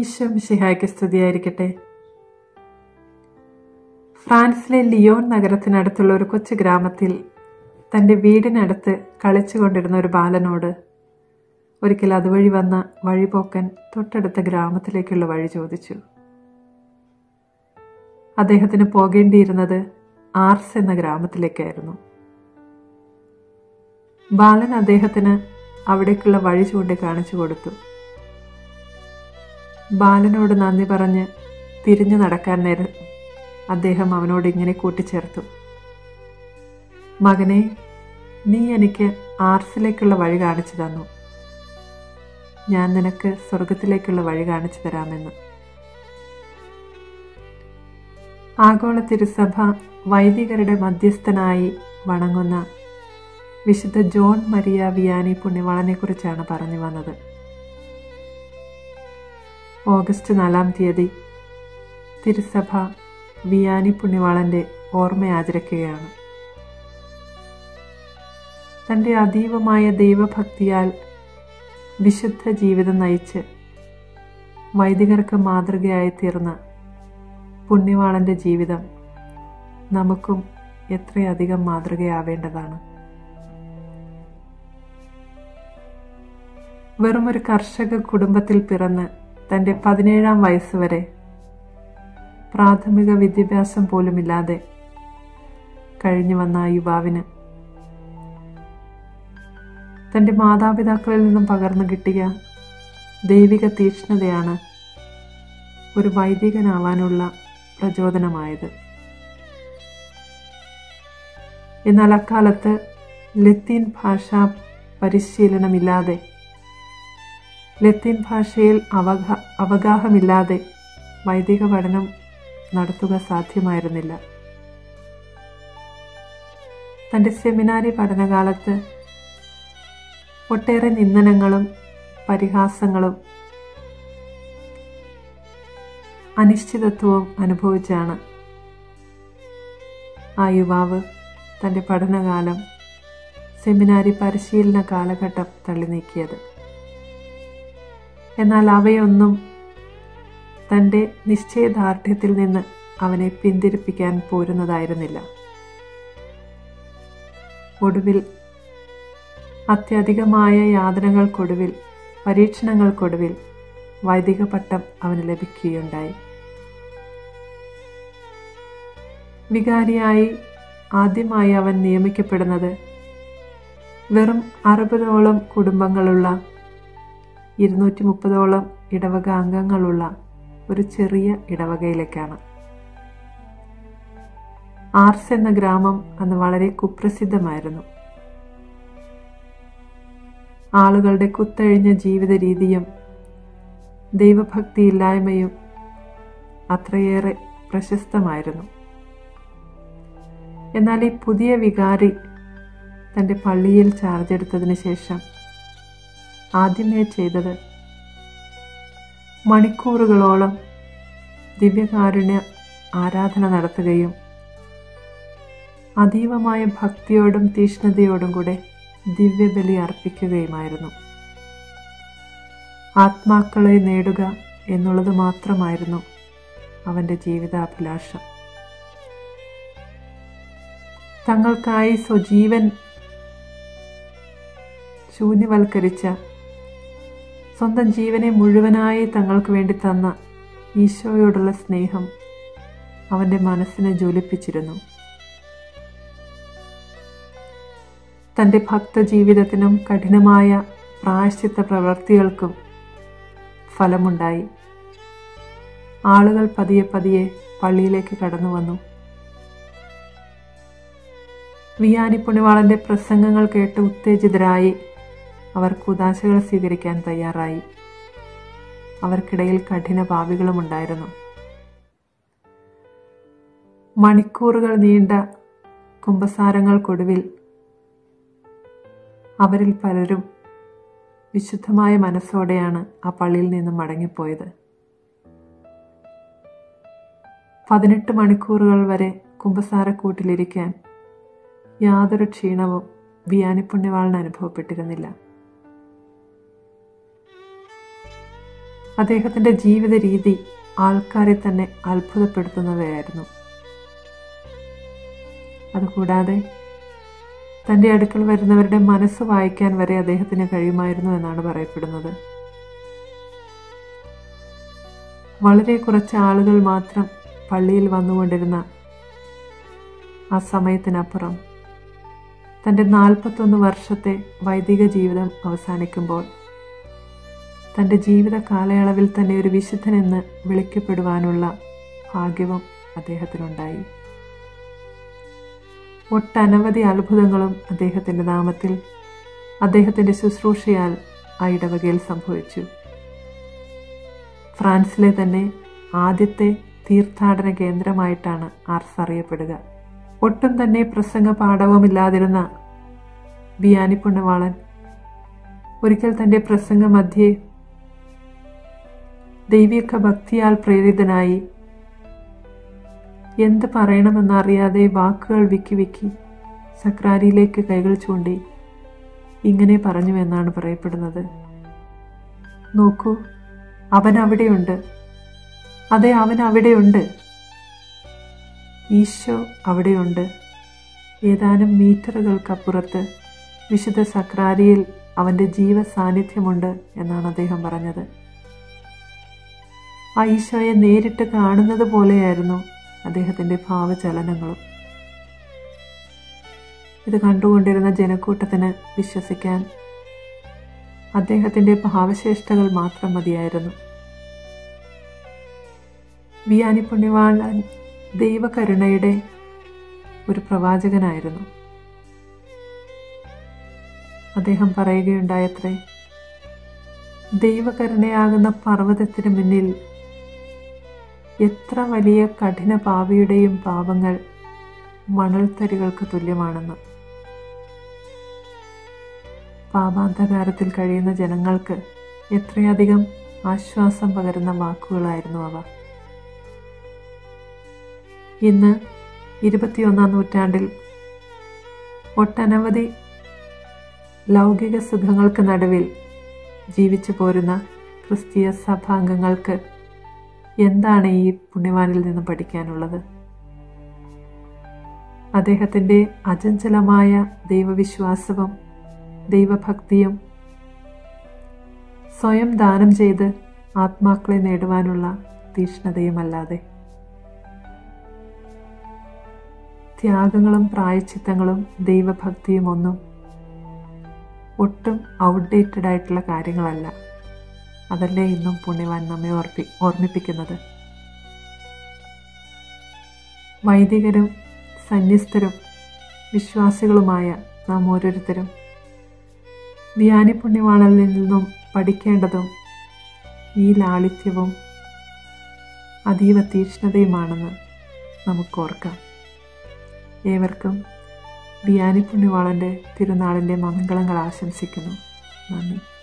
ഈശോ മിശിഹായ്ക്ക് സ്തുതിയായിരിക്കട്ടെ ഫ്രാൻസിലെ ലിയോൺ നഗരത്തിനടുത്തുള്ള ഒരു കൊച്ചു ഗ്രാമത്തിൽ തൻ്റെ വീടിനടുത്ത് കളിച്ചുകൊണ്ടിരുന്ന ഒരു ബാലനോട് ഒരിക്കൽ അതുവഴി വന്ന വഴിപോക്കൻ തൊട്ടടുത്ത ഗ്രാമത്തിലേക്കുള്ള വഴി ചോദിച്ചു അദ്ദേഹത്തിന് പോകേണ്ടിയിരുന്നത് ആർസ് എന്ന ഗ്രാമത്തിലേക്കായിരുന്നു ബാലൻ അദ്ദേഹത്തിന് അവിടേക്കുള്ള വഴി ചൂണ്ടി കാണിച്ചു കൊടുത്തു ബാലനോട് നന്ദി പറഞ്ഞ് തിരിഞ്ഞു നടക്കാൻ നേരം അദ്ദേഹം അവനോട് ഇങ്ങനെ കൂട്ടിച്ചേർത്തു മകനെ നീ എനിക്ക് ആർസിലേക്കുള്ള വഴി കാണിച്ചു തന്നു ഞാൻ നിനക്ക് സ്വർഗത്തിലേക്കുള്ള വഴി കാണിച്ചു തരാമെന്ന് ആഗോള തിരുസഭ വൈദികരുടെ മധ്യസ്ഥനായി വണങ്ങുന്ന വിശുദ്ധ ജോൺ മരിയ വിയാനി പുണ്യവാളനെക്കുറിച്ചാണ് പറഞ്ഞു വന്നത് ഓഗസ്റ്റ് നാലാം തീയതി തിരുസഭ വിയാനി പുണ്യവാളന്റെ ഓർമ്മ ആചരിക്കുകയാണ് തൻ്റെ അതീവമായ ദൈവഭക്തിയാൽ വിശുദ്ധ ജീവിതം നയിച്ച് വൈദികർക്ക് മാതൃകയായി തീർന്ന പുണ്യവാളന്റെ ജീവിതം നമുക്കും എത്രയധികം മാതൃകയാവേണ്ടതാണ് വെറുമൊരു കർഷക കുടുംബത്തിൽ പിറന്ന് തൻ്റെ പതിനേഴാം വയസ്സുവരെ പ്രാഥമിക വിദ്യാഭ്യാസം പോലുമില്ലാതെ കഴിഞ്ഞു വന്ന ആ യുവാവിന് തൻ്റെ മാതാപിതാക്കളിൽ നിന്നും പകർന്നു കിട്ടിയ ദൈവിക തീക്ഷ്ണതയാണ് ഒരു വൈദികനാവാനുള്ള പ്രചോദനമായത് എന്നാൽ അക്കാലത്ത് ലത്തീൻ ഭാഷ പരിശീലനമില്ലാതെ ലത്തീൻ ഭാഷയിൽ അവഗ അവഗാഹമില്ലാതെ വൈദിക പഠനം നടത്തുക സാധ്യമായിരുന്നില്ല തൻ്റെ സെമിനാരി പഠനകാലത്ത് ഒട്ടേറെ നിന്ദനങ്ങളും പരിഹാസങ്ങളും അനിശ്ചിതത്വവും അനുഭവിച്ചാണ് ആ യുവാവ് തൻ്റെ പഠനകാലം സെമിനാരി പരിശീലന കാലഘട്ടം തള്ളി നീക്കിയത് എന്നാൽ അവയൊന്നും തൻ്റെ നിശ്ചയദാർഢ്യത്തിൽ നിന്ന് അവനെ പിന്തിരിപ്പിക്കാൻ പോരുന്നതായിരുന്നില്ല ഒടുവിൽ അത്യധികമായ യാതനകൾക്കൊടുവിൽ പരീക്ഷണങ്ങൾക്കൊടുവിൽ വൈദിക പട്ടം അവന് ലഭിക്കുകയുണ്ടായി വികാരിയായി ആദ്യമായി അവൻ നിയമിക്കപ്പെടുന്നത് വെറും അറുപതോളം കുടുംബങ്ങളുള്ള ഇരുന്നൂറ്റി മുപ്പതോളം ഇടവക അംഗങ്ങളുള്ള ഒരു ചെറിയ ഇടവകയിലേക്കാണ് ആർസ് എന്ന ഗ്രാമം അന്ന് വളരെ കുപ്രസിദ്ധമായിരുന്നു ആളുകളുടെ കുത്തഴിഞ്ഞ ജീവിത രീതിയും ദൈവഭക്തിയില്ലായ്മയും അത്രയേറെ പ്രശസ്തമായിരുന്നു എന്നാൽ ഈ പുതിയ വികാരി തൻ്റെ പള്ളിയിൽ ചാർജ് എടുത്തതിന് ശേഷം ആദ്യമേ ചെയ്തത് മണിക്കൂറുകളോളം ദിവ്യകാരുണ്യ ആരാധന നടത്തുകയും അതീവമായ ഭക്തിയോടും തീഷ്ണതയോടും കൂടെ ദിവ്യബലി അർപ്പിക്കുകയുമായിരുന്നു ആത്മാക്കളെ നേടുക എന്നുള്ളത് മാത്രമായിരുന്നു അവൻ്റെ ജീവിതാഭിലാഷം തങ്ങൾക്കായി സ്വജീവൻ ശൂന്യവൽക്കരിച്ച സ്വന്തം ജീവനെ മുഴുവനായി തങ്ങൾക്ക് വേണ്ടി തന്ന ഈശോയോടുള്ള സ്നേഹം അവൻ്റെ മനസ്സിനെ ജ്വലിപ്പിച്ചിരുന്നു തൻ്റെ ഭക്തജീവിതത്തിനും കഠിനമായ പ്രായശ്ചിത്ത പ്രവൃത്തികൾക്കും ഫലമുണ്ടായി ആളുകൾ പതിയെ പതിയെ പള്ളിയിലേക്ക് കടന്നു വന്നു വിയാനി പുണിവാളന്റെ പ്രസംഗങ്ങൾ കേട്ട് ഉത്തേജിതരായി അവർ കുതാശകൾ സ്വീകരിക്കാൻ തയ്യാറായി അവർക്കിടയിൽ കഠിന പാപികളുമുണ്ടായിരുന്നു മണിക്കൂറുകൾ നീണ്ട കുമ്പസാരങ്ങൾക്കൊടുവിൽ അവരിൽ പലരും വിശുദ്ധമായ മനസ്സോടെയാണ് ആ പള്ളിയിൽ നിന്നും മടങ്ങിപ്പോയത് പതിനെട്ട് മണിക്കൂറുകൾ വരെ കുമ്പസാരക്കൂട്ടിലിരിക്കാൻ യാതൊരു ക്ഷീണവും വിയാനിപ്പുണ്യവാളിന് അനുഭവപ്പെട്ടിരുന്നില്ല അദ്ദേഹത്തിൻ്റെ ജീവിത രീതി ആൾക്കാരെ തന്നെ അത്ഭുതപ്പെടുത്തുന്നവയായിരുന്നു അതുകൂടാതെ തൻ്റെ അടുക്കൽ വരുന്നവരുടെ മനസ്സ് വായിക്കാൻ വരെ അദ്ദേഹത്തിന് കഴിയുമായിരുന്നു എന്നാണ് പറയപ്പെടുന്നത് വളരെ കുറച്ച് ആളുകൾ മാത്രം പള്ളിയിൽ വന്നുകൊണ്ടിരുന്ന ആ സമയത്തിനപ്പുറം തൻ്റെ നാൽപ്പത്തൊന്ന് വർഷത്തെ വൈദിക ജീവിതം അവസാനിക്കുമ്പോൾ തൻ്റെ ജീവിത കാലയളവിൽ തന്നെ ഒരു വിശുദ്ധനെന്ന് വിളിക്കപ്പെടുവാനുള്ള ഭാഗ്യവും അദ്ദേഹത്തിനുണ്ടായി ഒട്ടനവധി അത്ഭുതങ്ങളും അദ്ദേഹത്തിൻ്റെ നാമത്തിൽ അദ്ദേഹത്തിൻ്റെ ശുശ്രൂഷയാൽ ആ ഇടവകയിൽ സംഭവിച്ചു ഫ്രാൻസിലെ തന്നെ ആദ്യത്തെ തീർത്ഥാടന കേന്ദ്രമായിട്ടാണ് ആർസ് അറിയപ്പെടുക ഒട്ടും തന്നെ പ്രസംഗ പാഠവുമില്ലാതിരുന്ന ബിയാനി പുണ്ണവാളൻ ഒരിക്കൽ തൻ്റെ പ്രസംഗ മധ്യേ ദൈവിക ഭക്തിയാൽ പ്രേരിതനായി എന്ത് പറയണമെന്നറിയാതെ വാക്കുകൾ വിക്കി വിക്കി സക്രാരിയിലേക്ക് കൈകൾ ചൂണ്ടി ഇങ്ങനെ പറഞ്ഞു എന്നാണ് പറയപ്പെടുന്നത് നോക്കൂ അവൻ അവിടെയുണ്ട് അതെ അവൻ അവിടെയുണ്ട് ഈശോ അവിടെയുണ്ട് ഏതാനും മീറ്ററുകൾക്കപ്പുറത്ത് വിശുദ്ധ സക്രാരിയിൽ അവൻ്റെ ജീവ സാന്നിധ്യമുണ്ട് എന്നാണ് അദ്ദേഹം പറഞ്ഞത് ആ ഈശോയെ നേരിട്ട് കാണുന്നത് പോലെയായിരുന്നു അദ്ദേഹത്തിൻ്റെ ഭാവചലനങ്ങളും ഇത് കണ്ടുകൊണ്ടിരുന്ന ജനക്കൂട്ടത്തിന് വിശ്വസിക്കാൻ അദ്ദേഹത്തിൻ്റെ ഭാവശേഷ്ടകൾ മാത്രം മതിയായിരുന്നു വിയാനി പുണ്യവാളൻ ദൈവകരുണയുടെ ഒരു പ്രവാചകനായിരുന്നു അദ്ദേഹം പറയുകയുണ്ടായത്രേ ദൈവകരുണയാകുന്ന പർവ്വതത്തിന് മുന്നിൽ എത്ര വലിയ കഠിന പാവിയുടെയും പാപങ്ങൾ മണൽത്തരികൾക്ക് തുല്യമാണെന്ന് പാപാന്ധകാരത്തിൽ കഴിയുന്ന ജനങ്ങൾക്ക് എത്രയധികം ആശ്വാസം പകരുന്ന വാക്കുകളായിരുന്നു അവ ഇന്ന് ഇരുപത്തിയൊന്നാം നൂറ്റാണ്ടിൽ ഒട്ടനവധി ലൗകിക സുഖങ്ങൾക്ക് നടുവിൽ ജീവിച്ചു പോരുന്ന ക്രിസ്തീയ സഭാംഗങ്ങൾക്ക് എന്താണ് ഈ പുണ്യവാനിൽ നിന്ന് പഠിക്കാനുള്ളത് അദ്ദേഹത്തിൻ്റെ അചഞ്ചലമായ ദൈവവിശ്വാസവും ദൈവഭക്തിയും സ്വയം ദാനം ചെയ്ത് ആത്മാക്കളെ നേടുവാനുള്ള തീഷ്ണതയുമല്ലാതെ ത്യാഗങ്ങളും പ്രായച്ചിത്തങ്ങളും ദൈവഭക്തിയും ഒന്നും ഒട്ടും ഔട്ട്ഡേറ്റഡ് ആയിട്ടുള്ള കാര്യങ്ങളല്ല അതല്ലേ ഇന്നും പുണ്യവാൻ നമ്മെ ഓർപ്പി ഓർമ്മിപ്പിക്കുന്നത് വൈദികരും സന്യസ്തരും വിശ്വാസികളുമായ നാം ഓരോരുത്തരും വ്യാനി പുണ്യവാണിൽ നിന്നും പഠിക്കേണ്ടതും ഈ ലാളിത്യവും അതീവ തീക്ഷ്ണതയുമാണെന്ന് നമുക്കോർക്കാം ഏവർക്കും ബിയാനി പുണ്യവാളൻ്റെ തിരുനാളിൻ്റെ മംഗളങ്ങൾ ആശംസിക്കുന്നു നന്ദി